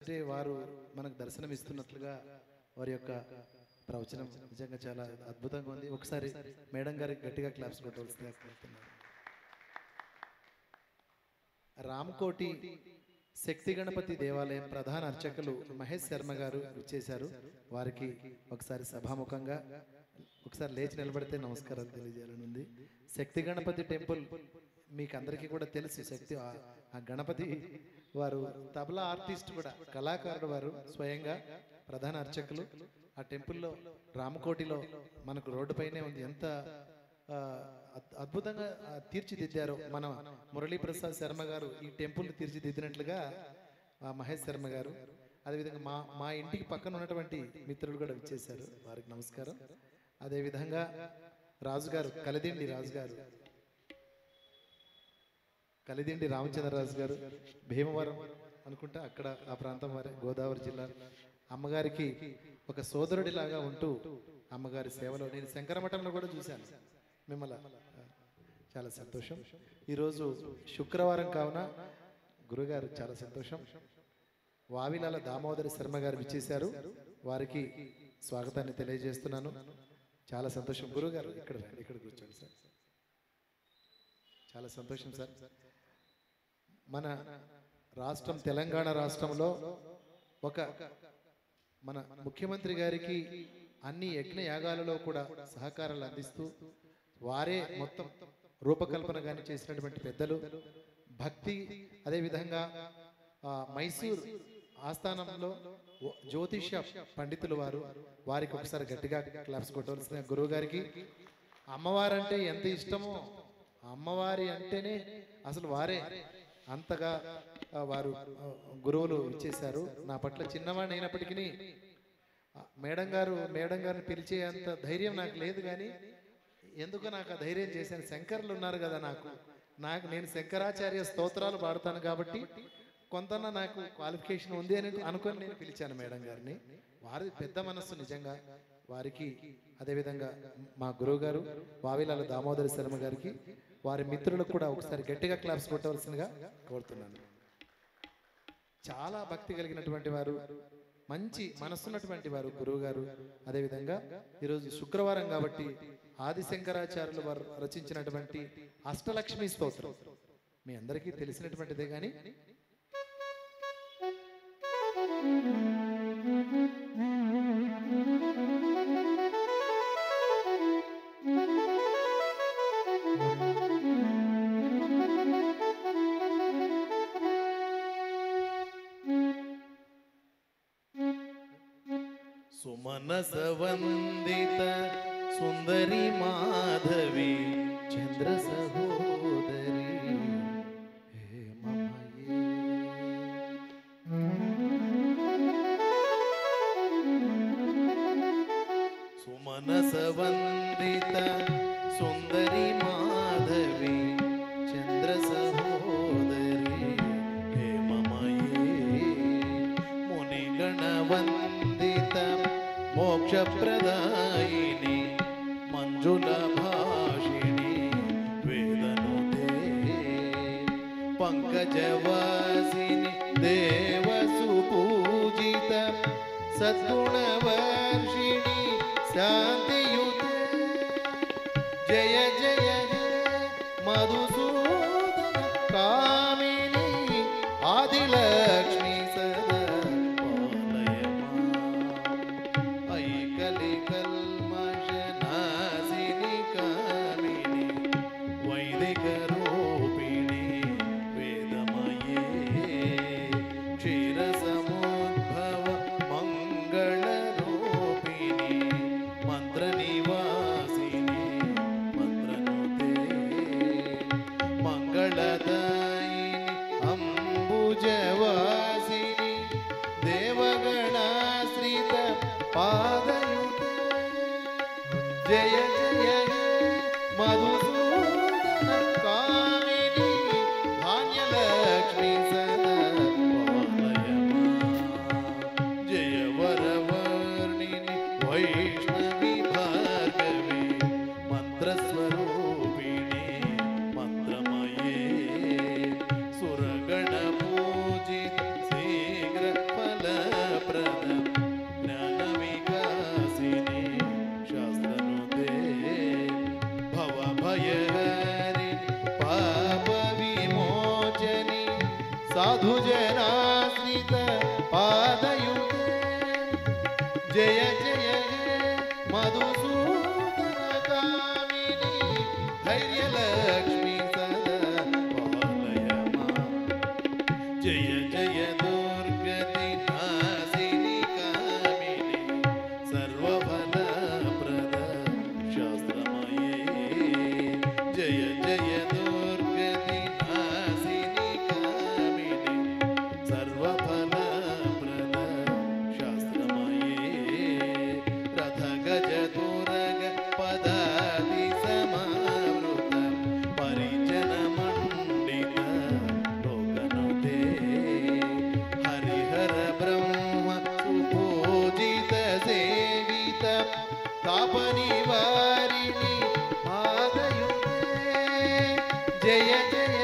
అంటే వారు మనకు దర్శనం ఇస్తున్నట్లుగా వారి యొక్క ప్రవచనం నిజంగా చాలా అద్భుతంగా ఉంది ఒకసారి మేడం గారికి గట్టిగా క్లాప్స్ కొట్టవలసిందిగా కోరుతున్నాను రామకోటి శక్తి గణపతి దేవాలయం ప్రధాన అర్చకులు మహేష్ శర్మ గారు వచ్చేశారు వారికి ఒకసారి సభాముఖంగా ఒకసారి లేచి నిలబడితే నమస్కారం తెలియజేయాలని ఉంది శక్తి గణపతి టెంపుల్ మీకు అందరికీ కూడా తెలుసు శక్తి ఆ- ఆ గణపతి వారు తబలా ఆర్టిస్ట్ కూడా కళాకారుడు వారు స్వయంగా ప్రధాన అర్చకులు ఆ టెంపుల్లో రామకోటిలో మనకు రోడ్డుపైనే ఉంది ఎంత ఆ, అద్- అద్భుతంగా ఆ, తీర్చిదిద్దారు మన మురళీప్రసాద్ శర్మ గారు ఈ టెంపుల్ తీర్చిదిద్దినట్లుగా ఆ, మహేష్ శర్మ గారు అదేవిధంగా మా మా ఇంటికి పక్కన ఉన్నటువంటి మిత్రులు కూడా విచ్చేశారు వారికి నమస్కారం అదేవిధంగా రాజు గారు కలిదిండి రాజు గారు కలిదిండి రామచంద్రరాజు గారు భీమవరం అనుకుంటా అక్కడ ఆ ప్రాంతం వారే గోదావరి జిల్లా అమ్మగారికి ఒక సోదరుడిలాగా ఉంటూ అమ్మగారి సేవలో నేను శంకరమఠంలో కూడా చూశాను మిమ్మల్ని చాలా సంతోషం ఈరోజు శుక్రవారం కావున గురుగారు చాలా సంతోషం వావిలాల దామోదర శర్మ గారు విచ్చేశారు వారికి స్వాగతాన్ని తెలియజేస్తున్నాను చాలా సంతోషం గురుగారు ఇక్కడ రండి, ఇక్కడ కూర్చోండి సార్ చాలా సంతోషం సార్ మన రాష్ట్రం తెలంగాణ రాష్ట్రంలో ఒక మన ముఖ్యమంత్రి గారికి అన్ని యజ్ఞ యాగాలలో కూడా సహకారాలు అందిస్తూ వారే మొత్తం రూపకల్పన కానీ చేసినటువంటి పెద్దలు భక్తి అదేవిధంగా ఆ, మైసూర్ ఆస్థానంలో ఓ- జ్యోతిష్య పండితులు వారు వారికి ఒకసారి గట్టిగా క్లాప్స్ కొట్టవలసిన గురువు గారికి అమ్మవారంటే ఎంత ఇష్టమో అమ్మవారి అంటేనే అసలు వారే అంతగా ఆ, వారు ఆ, గురువులు ఇచ్చేశారు నా పట్ల చిన్నవాడిని అయినప్పటికీ ఆ, మేడం గారు మేడం గారిని పిలిచే అంత ధైర్యం నాకు లేదు కానీ ఎందుకు నాకు ఆ ధైర్యం చేశాను శంకర్లు ఉన్నారు కదా నాకు నాకు నేను శంకరాచార్య స్తోత్రాలు పాడతాను కాబట్టి కొంత నాకు క్వాలిఫికేషన్ ఉంది అని అనుకొని నేను పిలిచాను మేడం గారిని వారి పెద్ద మనస్సు నిజంగా వారికి అదేవిధంగా మా గురువు గారు వావిలాల దామోదర శర్మ గారికి వారి మిత్రులకు కూడా ఒకసారి గట్టిగా క్లాప్స్ కొట్టవలసిందిగా కోరుతున్నాను చాలా భక్తి కలిగినటువంటి వారు మంచి మనస్సున్నటువంటి వారు గురువు గారు అదేవిధంగా ఈరోజు శుక్రవారం కాబట్టి ఆదిశంకరాచార్యులు వారు రచించినటువంటి అష్టలక్ష్మి స్తోత్రం మీ అందరికీ తెలిసినటువంటిదే కానీ సుమనసవందిత సుందరి మాధవి చంద్ర సహోదరి హే మమయే సుమనసవందిత సుందరి మాధవి చంద్ర సహోదరి హే మమయే మునిగణవందిత మోక్షప్రదాయిని మంజుల భాషిణి వేదనుతే పంకజవాసిని దేవసుపూజిత సద్గుణవర్షిణి శాంతియుతే జయ జయ మధుసూదన కామిని ఆదిలక్ష్మి సదా పాలయమా ఐకలి కల్మషనాశిని కామిని వైదిక రూపిణి వేదమయే క్షీర సముద్భవ మంగళ రూపిణి మంత్ర నివాసిని మంత్రనుతే మంగళదాయిని అంబుజవాసిని దేవగణాశ్రిత పాదయుతే జయ జయ మధుసూదన కామిని ధాన్యలక్ష్మి సదా పాలయమా జయ వరవర్ణిని వైష్ణవి భార్గవి మంత్రస్వరూపిణి మంత్రమయే సురగణ పూజిత శీఘ్ర ఫల साधुजनाश्रित पादयुते जय जय हे मधुसूदनकामिनी धैर्यलक्ष्मी सदा पालय माम् जय जय दुर्गति नासिनी कामिनी सर्वफलप्रद शास्त्रमये जय जय दुर्गति नासिनी कामिनी सर्वफलप्रद शास्त्रमये रथ गज तुरग पदाति समावृतं परिजनमण्डित लोकनुते हरिहर ब्रह्म सुपूजित सेवित तापनिवारिणि पादयुते जय जय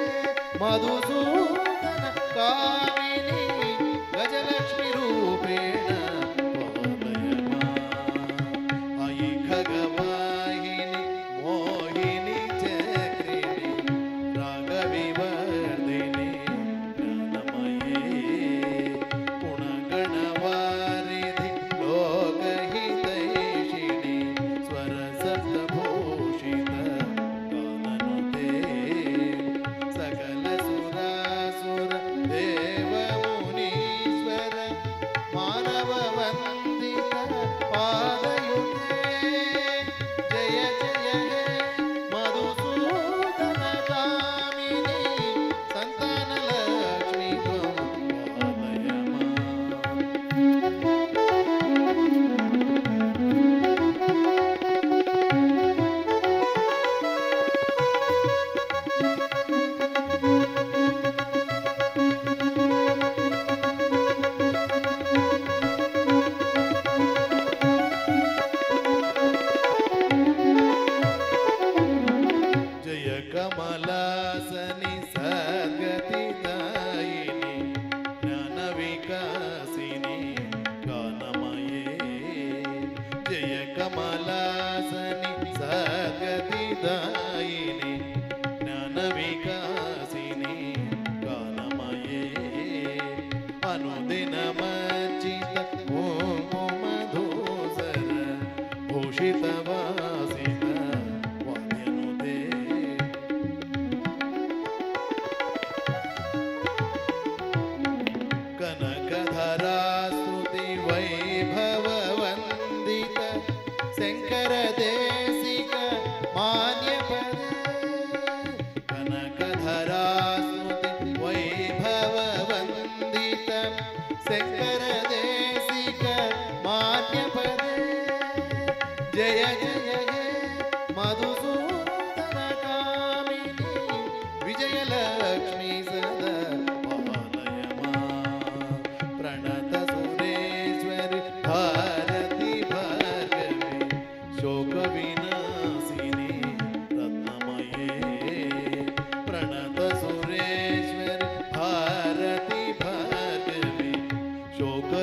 मधुसूदन कामिनी गजलक्ष्मी रूपेण पालय माम्। अयि खगवाहिनि मोहिनि चक्रिणि रागविवर्धिनि ज्ञानमये गुणगणवारिधि लोकहितैषिणि स्वरसप्तभूषित गाननुते सकल सुरासुर देवमुनीश्वर मानव वन्दित पादयुते जय जय हे मधुसूदन कामिनी सन्तानलक्ष्मी त्वं पालय माम् जय कमलासनि सद्गतिदायिनि ज्ञानविकासिनि गानमये जय कमलासनि सद्गतिदायिनि ज्ञानविकासिनि गानमये अनुदिनमर्चित मधुसर भूषितवासित वाद्यनुते कनकधरास्तुति वैभववन्दित शङ्करदेशिक मान्यपद कनकधरास्तुति वैभववन्दित शङ्करदेशिक मान्यपद जय जय हे मधुसूदनकामिनी विजयलक्ष्मी सदा पालय माम्। प्रणत सुरेश्वरि भारति भार्गवे शोकविनाशिनि रत्नमये प्रणत सुरेश्वरि भारति भार्गवे शोक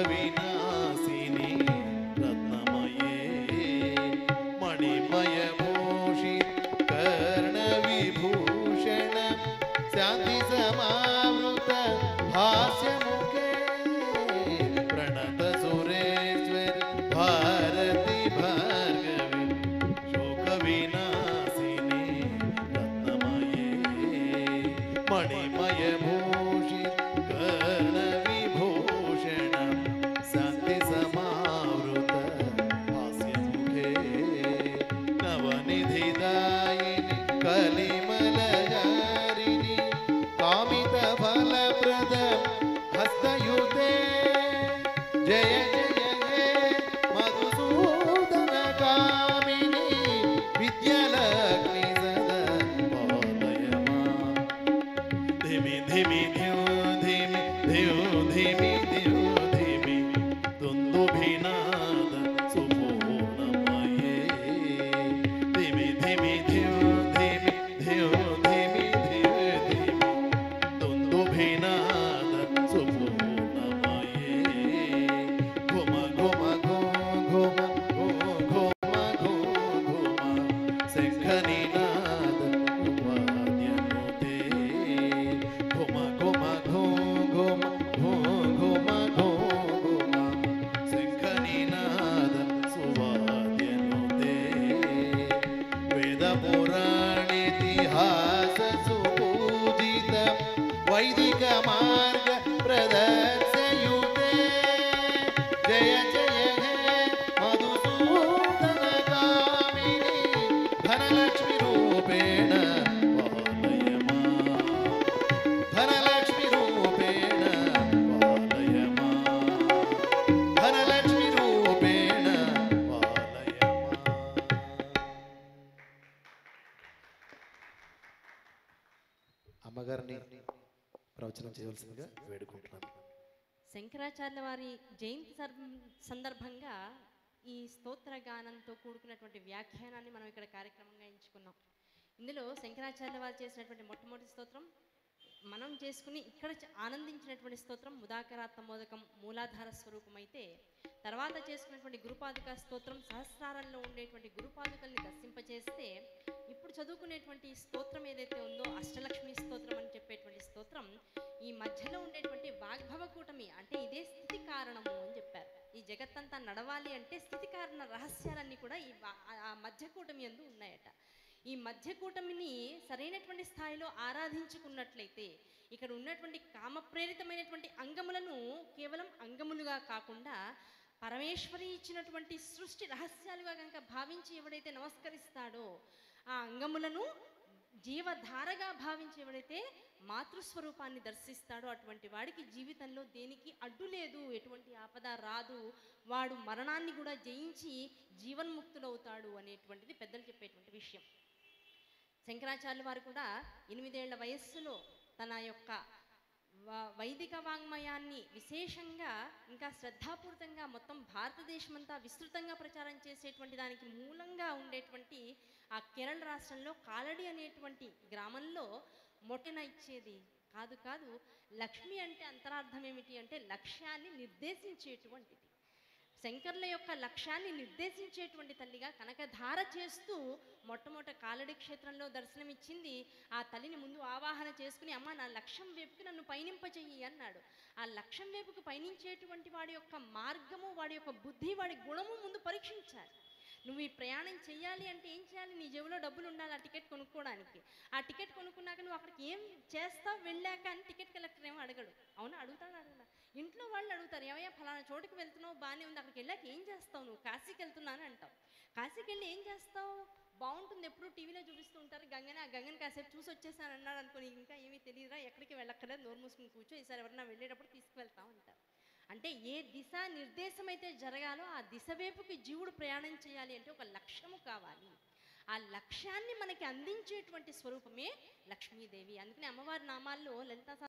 శంకరాచార్య వారి జయంతి సర్- సందర్భంగా ఈ స్తోత్ర గానంతో కూడుకున్నటువంటి వ్యాఖ్యానాన్ని మనం ఇక్కడ కార్యక్రమంగా ఎంచుకున్నాం ఇందులో శంకరాచార్య వారు చేసినటువంటి మొట్టమొదటి స్తోత్రం మనం చేసుకుని ఇక్కడ చ- ఆనందించినటువంటి స్తోత్రం ముదాకరాత్మ మోదకం మూలాధార స్వరూపం అయితే తర్వాత చేసుకున్నటువంటి గురుపాదుక స్తోత్రం సహస్రారంలో ఉండేటువంటి గురుపాదుకల్ని దర్శింపచేస్తే ఇప్పుడు చదువుకునేటువంటి స్తోత్రం ఏదైతే ఉందో అష్టలక్ష్మి స్తోత్రం అని చెప్పేటువంటి స్తోత్రం ఈ మధ్యలో ఉండేటువంటి వాగ్భవ కూటమి అంటే ఇదే స్థితి కారణము అని చెప్పారు ఈ జగత్తంతా నడవాలి అంటే స్థితి కారణ రహస్యాలన్నీ కూడా ఈ వా- ఆ- ఆ మధ్య కూటమి ఎందు ఉన్నాయట ఈ మధ్య కూటమిని సరైనటువంటి స్థాయిలో ఆరాధించుకున్నట్లయితే ఇక్కడ ఉన్నటువంటి కామప్రేరితమైనటువంటి అంగములను కేవలం అంగములుగా కాకుండా పరమేశ్వరి ఇచ్చినటువంటి సృష్టి రహస్యాలుగా కనుక భావించి ఎవడైతే నమస్కరిస్తాడో ఆ అంగములను జీవధారగా భావించి ఎవడైతే మాతృస్వరూపాన్ని దర్శిస్తాడో అటువంటి వాడికి జీవితంలో దేనికి అడ్డు లేదు ఎటువంటి ఆపద రాదు వాడు మరణాన్ని కూడా జయించి జీవన్ముక్తులవుతాడు అనేటువంటిది పెద్దలు చెప్పేటువంటి విషయం శంకరాచార్యుల వారు కూడా ఎనిమిదేళ్ల వయస్సులో తన యొక్క వ- వైదిక వాంగ్మయాన్ని విశేషంగా ఇంకా శ్రద్ధాపూరితంగా మొత్తం భారతదేశమంతా విస్తృతంగా ప్రచారం చేసేటువంటి దానికి మూలంగా ఉండేటువంటి ఆ కేరళ రాష్ట్రంలో కాలడి అనేటువంటి గ్రామంలో మొట్టన ఇచ్చేది కాదు కాదు లక్ష్మి అంటే అంతరార్థం ఏమిటి అంటే లక్ష్యాన్ని నిర్దేశించేటువంటిది శంకర్ల యొక్క లక్ష్యాన్ని నిర్దేశించేటువంటి తల్లిగా కనకధార చేస్తూ మొట్టమొదట కాలడి క్షేత్రంలో దర్శనమిచ్చింది ఆ తల్లిని ముందు ఆవాహన చేసుకుని అమ్మ నా లక్ష్యం వైపుకి నన్ను పయనింపచెయ్యి అన్నాడు ఆ లక్ష్యం వైపుకు పయనించేటువంటి వాడి యొక్క మార్గము వాడి యొక్క బుద్ధి వాడి గుణము ముందు పరీక్షించాలి నువ్వు ఈ ప్రయాణం చేయాలి అంటే ఏం చేయాలి నీ జేబులో డబ్బులు ఉండాలి ఆ టికెట్ కొనుక్కోవడానికి ఆ టికెట్ కొనుక్కున్నాక నువ్వు అక్కడికి ఏం చేస్తావు వెళ్ళాక అని టికెట్ కలెక్టర్ ఏమో అడగడు అవునా అడుగుతాడు అడగడా ఇంట్లో వాళ్ళు అడుగుతారు ఏమయ్యా ఫలానా చోటుకి వెళ్తున్నావు బాగానే ఉంది అక్కడికి వెళ్ళాక ఏం చేస్తావు నువ్వు కాశీకి వెళ్తున్నాను అంటావు కాశీకి వెళ్ళి ఏం చేస్తావు బాగుంటుంది ఎప్పుడు టీవీలో చూపిస్తూ ఉంటారు గంగని ఆ గంగని కాసేపు చూసి వచ్చేసాను అన్నాడు అనుకో ఇంకా ఏమీ తెలియదురా ఎక్కడికి వెళ్ళక్కర్లేదు నోరు మూసుకుని కూర్చో ఈసారి ఎవరన్నా వెళ్ళేటప్పుడు తీసుకువెళ్తాం అంటారు అంటే ఏ దిశ నిర్దేశం అయితే జరగాలో ఆ దిశ వైపుకి జీవుడు ప్రయాణం చేయాలి అంటే ఒక లక్ష్యము కావాలి ఆ లక్ష్యాన్ని మనకి అందించేటువంటి స్వరూపమే లక్ష్మీదేవి అందుకని అమ్మవారి నామాల్లో లలితా